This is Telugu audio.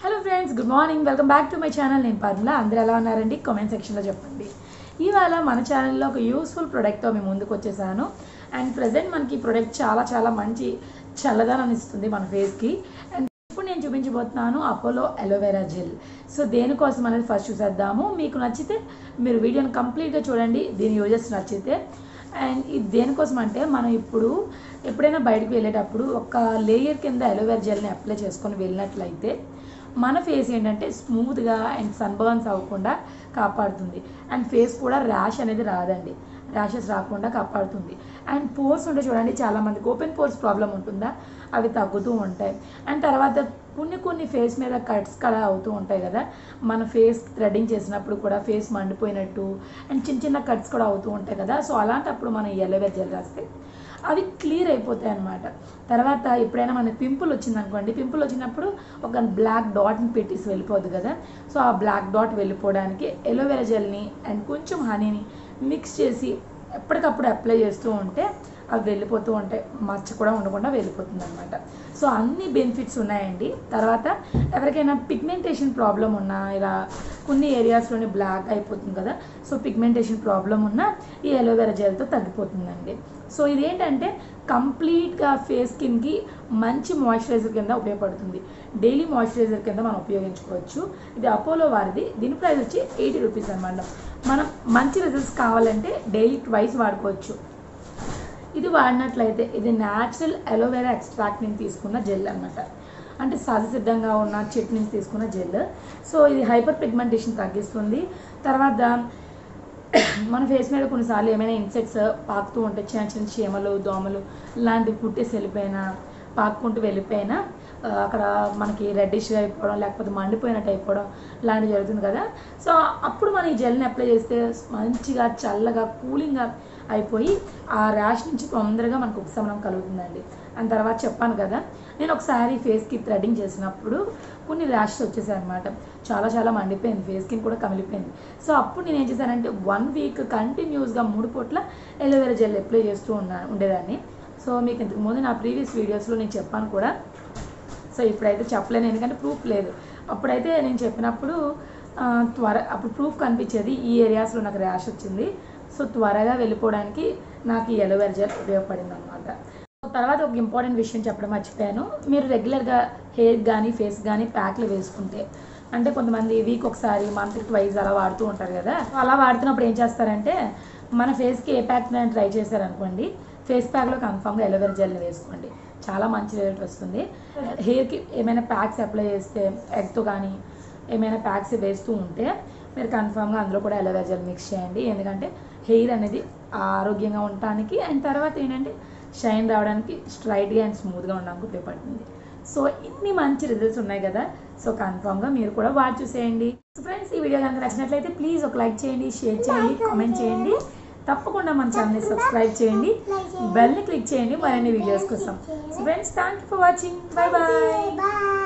Hello friends good morning welcome back to my channel నేను పర్మిల అందరూ ఎలా ఉన్నారండి కామెంట్ సెక్షన్లో చెప్పండి ఇవాళ మన ఛానల్లో ఒక యూస్ఫుల్ ప్రోడక్ట్తో మేము ముందుకు వచ్చేసాను అండ్ ప్రజెంట్ మనకి ఈ ప్రోడక్ట్ చాలా చాలా మంచి చల్లదనాన్ని ఇస్తుంది మన ఫేస్కి అండ్ ఇప్పుడు నేను చూపించబోతున్నాను అపోలో అలోవెరా జెల్ సో దేనికోసం అనేది ఫస్ట్ చూసేద్దాము మీకు నచ్చితే మీరు వీడియోని కంప్లీట్గా చూడండి దీని యూజెస్ నచ్చితే అండ్ ఇది దేనికోసం అంటే మనం ఇప్పుడు ఎప్పుడైనా బయటకు వెళ్ళేటప్పుడు ఒక లేయర్ కింద అలోవెరా జెల్ని అప్లై చేసుకొని వెళ్ళినట్లయితే మన ఫేస్ ఏంటంటే స్మూత్గా అండ్ సన్బర్న్స్ అవ్వకుండా కాపాడుతుంది అండ్ ఫేస్ కూడా ర్యాష్ అనేది రాదండి ర్యాషెస్ రాకుండా కాపాడుతుంది అండ్ పోర్స్ ఉంటే చూడండి చాలామందికి ఓపెన్ పోర్స్ ప్రాబ్లం ఉంటుందా అవి తగ్గుతూ ఉంటాయి అండ్ తర్వాత కొన్ని కొన్ని ఫేస్ మీద కట్స్ కూడా అవుతూ ఉంటాయి కదా మన ఫేస్ థ్రెడ్డింగ్ చేసినప్పుడు కూడా ఫేస్ మండిపోయినట్టు అండ్ చిన్న చిన్న కట్స్ కూడా అవుతూ ఉంటాయి కదా సో అలాంటప్పుడు మనం ఎల్లవేర్ జెల్ రాస్తే అవి క్లియర్ అయిపోతాయి అనమాట తర్వాత ఎప్పుడైనా మనకి పింపుల్ వచ్చిందనుకోండి పింపుల్ వచ్చినప్పుడు ఒక బ్లాక్ డాట్ని పెట్టేసి వెళ్ళిపోద్ది కదా సో ఆ బ్లాక్ డాట్ వెళ్ళిపోవడానికి ఎలోవెరా జెల్ని అండ్ కొంచెం హనీని మిక్స్ చేసి ఎప్పటికప్పుడు అప్లై చేస్తూ ఉంటే అవి వెళ్ళిపోతూ ఉంటాయి మచ్చ కూడా ఉండకుండా వెళ్ళిపోతుంది అనమాట సో అన్ని బెనిఫిట్స్ ఉన్నాయండి తర్వాత ఎవరికైనా పిగ్మెంటేషన్ ప్రాబ్లం ఉన్నా ఇలా కొన్ని ఏరియాస్లోనే బ్లాక్ అయిపోతుంది కదా సో పిగ్మెంటేషన్ ప్రాబ్లం ఉన్నా ఈ అలోవెరా జెల్తో తగ్గిపోతుందండి సో ఇదేంటంటే కంప్లీట్గా ఫేస్ స్కిన్కి మంచి మాయిశ్చరైజర్ కింద ఉపయోగపడుతుంది డైలీ మాయిశ్చరైజర్ కింద మనం ఉపయోగించుకోవచ్చు ఇది అపోలో వారిది దీని ప్రైస్ వచ్చి ఎయిటీ రూపీస్ అనమాట మనం మంచి రిజల్ట్స్ కావాలంటే డైలీ ట్వైస్ వాడుకోవచ్చు ఇది వాడినట్లయితే ఇది న్యాచురల్ అలోవెరా ఎక్స్ట్రాక్ట్ నుంచి తీసుకున్న జెల్ అనమాట అంటే సహజ సిద్ధంగా ఉన్న చెట్టు నుంచి తీసుకున్న జెల్ సో ఇది హైపర్ పిగ్మెంటేషన్ తగ్గిస్తుంది తర్వాత మన ఫేస్ మీద కొన్నిసార్లు ఏమైనా ఇన్సెక్ట్స్ పాకుతూ ఉంటాయి చిన్న చిన్న చీమలు దోమలు లాంటివి కుట్టేసి వెళ్ళిపోయినా పాక్కుంటూ వెళ్ళిపోయినా ఆ, అక్కడ మనకి రెడ్డిష్గా అయిపోవడం లేకపోతే మండిపోయినట్టు అయిపోవడం లాంటివి జరుగుతుంది కదా సో అప్పుడు మనం ఈ జెల్ని అప్లై చేస్తే మంచిగా చల్లగా కూలింగ్గా అయిపోయి ఆ ర్యాష్ నుంచి తొందరగా మనకు ఉపశమనం కలుగుతుందండి అండ్ తర్వాత చెప్పాను కదా నేను ఒకసారి ఫేస్కి థ్రెడ్డింగ్ చేసినప్పుడు కొన్ని ర్యాషెస్ వచ్చేసాయి అనమాట చాలా చాలా మండిపోయింది ఫేస్ స్కిన్ కూడా కమిలిపోయింది సో అప్పుడు నేను ఏం చేశానంటే వన్ వీక్ కంటిన్యూస్గా మూడు పూట్ల ఎలోవెరా జెల్ అప్లై చేస్తూ ఉన్నాను ఉండేదాన్ని సో మీకు ఇంతకు ముందు నా ప్రీవియస్ వీడియోస్లో నేను చెప్పాను కూడా సో ఇప్పుడైతే చెప్పలేను ఎందుకంటే ప్రూఫ్ లేదు అప్పుడైతే నేను చెప్పినప్పుడు ఆ, త్వర అప్పుడు ప్రూఫ్ కనిపించేది ఈ ఏరియాస్లో నాకు ర్యాష్ వచ్చింది సో త్వరగా వెళ్ళిపోవడానికి నాకు ఈ ఎలోవెరా జెల్ ఉపయోగపడింది అనమాట తర్వాత ఒక ఇంపార్టెంట్ విషయం చెప్పడం మర్చిపోయాను మీరు రెగ్యులర్గా హెయిర్ కానీ ఫేస్ కానీ ప్యాక్లు వేసుకుంటే అంటే కొంతమంది వీక్ ఒకసారి మంత్ ట్వైజ్ అలా వాడుతూ ఉంటారు కదా అలా వాడుతున్నప్పుడు ఏం చేస్తారంటే మన ఫేస్కి ఏ ప్యాక్ ట్రై చేశారనుకోండి ఫేస్ ప్యాక్లో కన్ఫామ్గా ఎలోవెరా జెల్ని వేసుకోండి చాలా మంచి రిజల్ట్ వస్తుంది హెయిర్కి ఏమైనా ప్యాక్స్ అప్లై చేస్తే ఎగ్తో కానీ ఏమైనా ప్యాక్స్ వేస్తూ ఉంటే మీరు కన్ఫామ్గా అందులో కూడా ఎలోవెరా జెల్ మిక్స్ చేయండి ఎందుకంటే హెయిర్ అనేది ఆరోగ్యంగా ఉండటానికి అండ్ తర్వాత ఏంటంటే షైన్ రావడానికి స్ట్రైట్గా అండ్ స్మూత్గా ఉండడానికి ఉపయోగపడుతుంది సో ఇన్ని మంచి రిజల్ట్స్ ఉన్నాయి కదా సో కన్ఫామ్గా మీరు కూడా వాడి చూసేయండి సో ఫ్రెండ్స్ ఈ వీడియో కనుక నచ్చినట్లయితే ప్లీజ్ ఒక లైక్ చేయండి షేర్ చేయండి కామెంట్ చేయండి తప్పకుండా మన ఛానల్ని సబ్స్క్రైబ్ చేయండి బెల్ని క్లిక్ చేయండి మరిన్ని వీడియోస్ కోసం so friends thank you for watching bye bye Bye.